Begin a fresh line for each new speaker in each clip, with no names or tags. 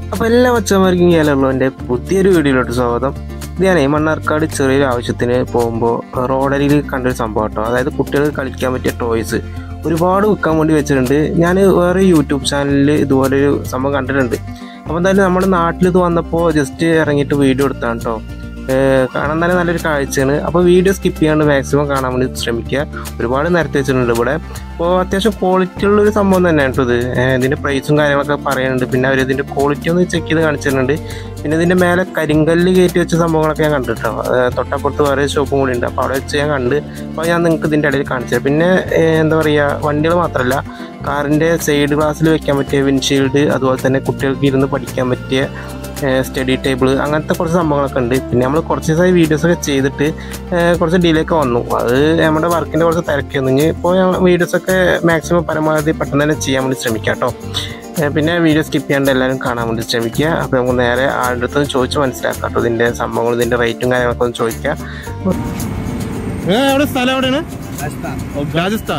അപ്പോൾ എല്ലാ മച്ചന്മാർക്കും കേരളമുള്ള എൻ്റെ പുതിയൊരു വീഡിയോയിലോട്ട് സ്വാഗതം ഇത് ഞാനേ മണ്ണാർക്കാട് ചെറിയൊരു ആവശ്യത്തിന് പോകുമ്പോൾ റോഡരിയിൽ കണ്ടൊരു സംഭവം കേട്ടോ അതായത് കുട്ടികൾക്ക് കളിക്കാൻ പറ്റിയ ടോയ്സ് ഒരുപാട് വിൽക്കാൻ വേണ്ടി വെച്ചിട്ടുണ്ട് ഞാൻ വേറെ യൂട്യൂബ് ചാനലിൽ ഇതുപോലൊരു സംഭവം കണ്ടിട്ടുണ്ട് അപ്പോൾ എന്തായാലും നമ്മുടെ നാട്ടിൽ ഇത് വന്നപ്പോൾ ജസ്റ്റ് ഇറങ്ങിയിട്ട് വീഡിയോ എടുത്താണ് കേട്ടോ കാണാൻ തന്നെ നല്ലൊരു കാഴ്ചയാണ് അപ്പോൾ വീഡിയോ സ്കിപ്പ് ചെയ്യാണ്ട് മാക്സിമം കാണാൻ വേണ്ടി ശ്രമിക്കുക ഒരുപാട് നിരത്തി വെച്ചിട്ടുണ്ട് ഇവിടെ അപ്പോൾ അത്യാവശ്യം ക്വാളിറ്റി ഉള്ളൊരു സംഭവം തന്നെയാണ് കേട്ടോ ഇത് ഏഹ് ഇതിൻ്റെ പ്രൈസും കാര്യങ്ങളൊക്കെ പറയുന്നുണ്ട് പിന്നെ അവർ ഇതിൻ്റെ ക്വാളിറ്റി ഒന്ന് ചെക്ക് ചെയ്ത് കാണിച്ചിട്ടുണ്ട് പിന്നെ ഇതിൻ്റെ മേലെ കരിങ്കല്ല് കയറ്റി വെച്ച സംഭവങ്ങളൊക്കെ ഞാൻ കണ്ടിട്ടോ തൊട്ടപ്പുറത്ത് വേറെ ഷോപ്പും കൂടി ഉണ്ട് അപ്പോൾ അവിടെ വെച്ച് ഞാൻ കണ്ട് അപ്പോൾ ഞാൻ നിങ്ങൾക്ക് ഇതിൻ്റെ ഇടയിൽ കാണിച്ചത് പിന്നെ ഏഹ് എന്താ പറയുക വണ്ടികൾ മാത്രമല്ല കാറിൻ്റെ സൈഡ് ഗ്ലാസ്സിൽ വെക്കാൻ പറ്റിയ വിൻഷീൽഡ് അതുപോലെ തന്നെ കുട്ടികൾക്ക് ഇരുന്ന് പഠിക്കാൻ പറ്റിയ സ്റ്റഡി ടേബിൾ അങ്ങനത്തെ കുറച്ച് സംഭവങ്ങളൊക്കെ ഉണ്ട് പിന്നെ നമ്മൾ കുറച്ച് ദിവസമായി വീഡിയോസൊക്കെ ചെയ്തിട്ട് ഏഹ് കുറച്ച് ഡിലേ ഒക്കെ വന്നു അത് നമ്മുടെ വർക്കിൻ്റെ കുറച്ച് തിരക്കൊന്നും ഇനി ഇപ്പോൾ വീഡിയോസൊക്കെ മാക്സിമം പരമാവധി പെട്ടെന്ന് തന്നെ ചെയ്യാൻ വേണ്ടി ശ്രമിക്കാം കേട്ടോ ഏഹ് പിന്നെ വീഡിയോ സ്കിപ്പ് ചെയ്യാണ്ട് എല്ലാവരും കാണാൻ വേണ്ടി ശ്രമിക്കുക അപ്പോൾ നമുക്ക് നേരെ ആളുടെ അടുത്ത് ഒന്ന് ചോദിച്ച് മനസ്സിലാക്കാം കേട്ടോ ഇതിൻ്റെ സംഭവങ്ങൾ ഇതിൻ്റെ റേറ്റും കാര്യങ്ങളൊക്കെ ഒന്ന് ചോദിക്കാം
എവിടെ സ്ഥലം എവിടെയാണ് രാജസ്ഥാൻ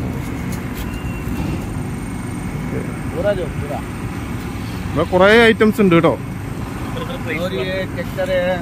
पूरा जो पूरा
ഇവിടെ കുറെ ഐറ്റംസ് ഉണ്ട് കേട്ടോ
और ये ट्रैक्टर है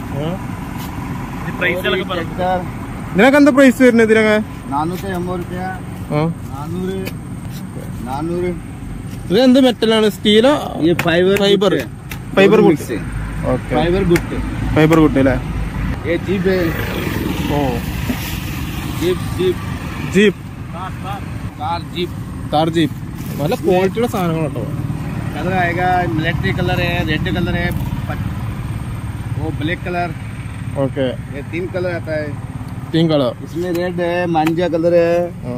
और ये ट्रैक्टर
ഇതിനൊക്കെ എന്താ പ്രൈസ് വരുന്നത് ഇതിനൊക്കെ
നാനൂറ്റി എൺപത് റുപ്യ
ആ
നാനൂറ് നാനൂറ്
ഇത് എന്ത് മെറ്റലാണ് സ്റ്റീലോ
ये फाइबर
Fiber.
गुट है।
ഫൈബർ
दोनों
കുട്ടി
mix है।
ഓക്കെ
फाइबर गुट है।
ഫൈബർ കുട്ടി അല്ലേ
ये जीप है
ഓ
jeep jeep
jeep
car jeep
car jeep നല്ല ക്വാളിറ്റിയുള്ള സാധനങ്ങൾ കേട്ടോ
कलर आएगा मिलिट्री कलर है रेड कलर है पट- वो ब्लैक कलर
ഓക്കെ
ये तीन कलर आता है
തീം കളർ
इसमें रेड है मांझा कलर है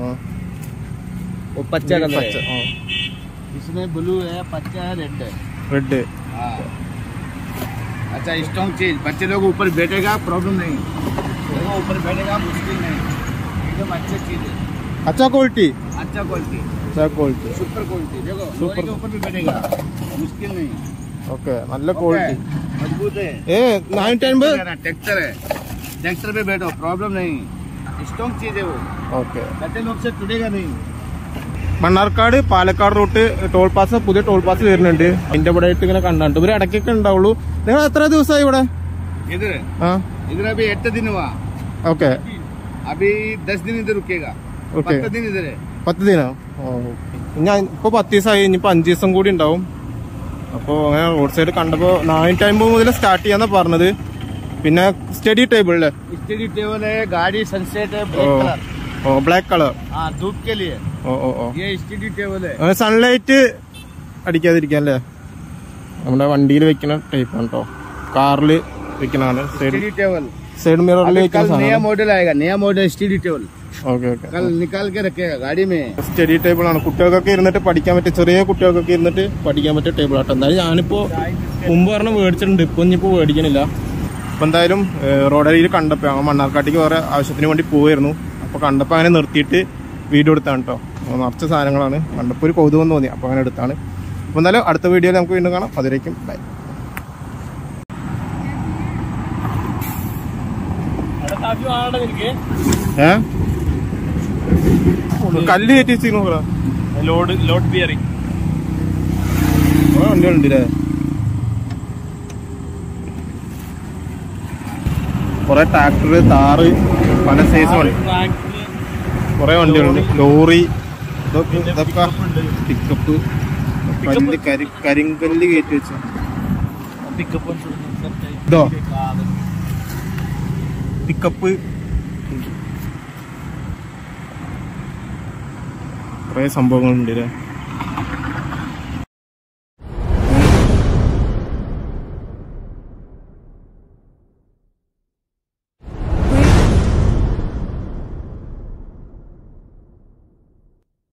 वो पच्चा कलर है इसमें ब्लू है पच्चा है रेड है
റെഡ്
हाँ अच्छा स्ट्रॉन्ग चीज बच्चे लोग ऊपर बैठेगा प्रॉब्लम नहीं देखो ऊपर बैठेगा मुश्किल नहीं एकदम अच्छी चीज है
അച്ഛാ ക്വാളിറ്റി
अच्छा क्वालिटी
അച്ഛാ ക്വാളിറ്റി
सुपर क्वालिटी देखो लोहे के ऊपर भी बैठेगा मुश्किल नहीं
ഓക്കെ നല്ല
ओके,
ക്വാളിറ്റി
मजबूत है
ഏ നാനൂറ്റി അൻപത്
ट्रैक्टर है ट्रैक्टर पे बैठो प्रॉब्लम नहीं स्ट्रॉन्ग चीज है वो
ഓക്കെ
बच्चे लोग से टूटेगा नहीं
Mannarkkad Palakkad route toll pass പുതിയ ടോൾ പാസ് വരുന്നുണ്ട് അതിന്റെ ഇവിടെ ആയിട്ട് ഇങ്ങനെ കണ്ടാണ്ട് ഇവര് ഇടയ്ക്കൊക്കെ ഉണ്ടാവുള്ളൂ നിങ്ങൾ എത്ര ദിവസമായി ഇവിടെ
इधर
ആ
इधर अभी एट दिन हुआ
ഓക്കെ
अभी दस दिन इधर रुकेगा
ओके।
पत्ता दिन इधर है
പത്ത് ദിനോ ഓ ഞാൻ ഇപ്പൊ പത്ത് ദിവസമായി ഇനിയിപ്പോ അഞ്ച് ദിവസം കൂടി ഉണ്ടാവും അപ്പോ അങ്ങനെ റോഡ് സൈഡ് കണ്ടപ്പോ നാനൂറ്റി അമ്പത് മുതൽ സ്റ്റാർട്ട് ചെയ്യാന്നാ പറഞ്ഞത് പിന്നെ സ്റ്റഡി ടേബിൾ അല്ലേ
स्टडी टेबल है गाड़ी सनसेट है
ഓ
ब्लैक कलर
ഓ ബ്ലാക്ക് കളർ
हाँ धूप के लिए
ഓ ഓ ഓ
ये स्टडी टेबल है
സൺലൈറ്റ് അടിക്കാതിരിക്കാൻ അല്ലേ നമ്മുടെ വണ്ടിയിൽ വെക്കുന്ന ടൈപ്പാണ് കേട്ടോ കാറിൽ വെക്കുന്നതാണ് സൈഡ്
स्टडी टेबल
സൈഡ് മിററിൽ
अभी
വെക്കുന്ന
कल नया
സാധനം
मॉडल आएगा नया model study table
okay okay
कल निकाल के रखेगा गाड़ी में
സ്റ്റഡി ടേബിൾ ആണ് കുട്ടികൾക്കൊക്കെ ഇരുന്നിട്ട് പഠിക്കാൻ പറ്റിയ ചെറിയ കുട്ടികൾക്കൊക്കെ ഇരുന്നിട്ട് പഠിക്കാൻ പറ്റിയ ടേബിൾ ആട്ടോ എന്തായാലും ഞാനിപ്പോ മുമ്പ് പറഞ്ഞ മേടിച്ചിട്ടുണ്ട് ഇപ്പൊ ഇനിയിപ്പോ മേടിക്കണില്ല അപ്പൊ എന്തായാലും റോഡരിയിൽ കണ്ടപ്പോ ഞങ്ങൾ മണ്ണാർക്കാട്ടേക്ക് വേറെ ആവശ്യത്തിന് വേണ്ടി പോവായിരുന്നു അപ്പൊ കണ്ടപ്പോ അങ്ങനെ നിർത്തിയിട്ട് വീഡിയോ എടുത്താണ് കേട്ടോ നിറച്ച സാധനങ്ങളാണ് കണ്ടപ്പോ ഒരു കൗതുകം തോന്നി അപ്പൊ അങ്ങനെ എടുത്താണ് അപ്പൊ എന്തായാലും അടുത്ത വീഡിയോയിൽ നമുക്ക് വീണ്ടും കാണാം അതിലേക്കും ബൈ ഏ കല്ല് കയറ്റി വെച്ചിരുന്നു
ലോഡ് ലോഡ് ബിയറിംഗ്
വണ്ടികളുണ്ട് അല്ലേ കൊറേ ട്രാക്ടർ താറ് പല സൈസ് വണ്ടി കൊറേ വണ്ടികളുണ്ട് ലോറി ഇതൊക്കെ ഇതൊക്കെ പിക്കപ്പ് കല്ല് കരി കരിങ്കല്ല് കയറ്റി വെച്ച
പിക്കപ്പ്
ഇതോ പിക്കപ്പ് കുറേ സംഭവങ്ങളുണ്ട് അല്ലേ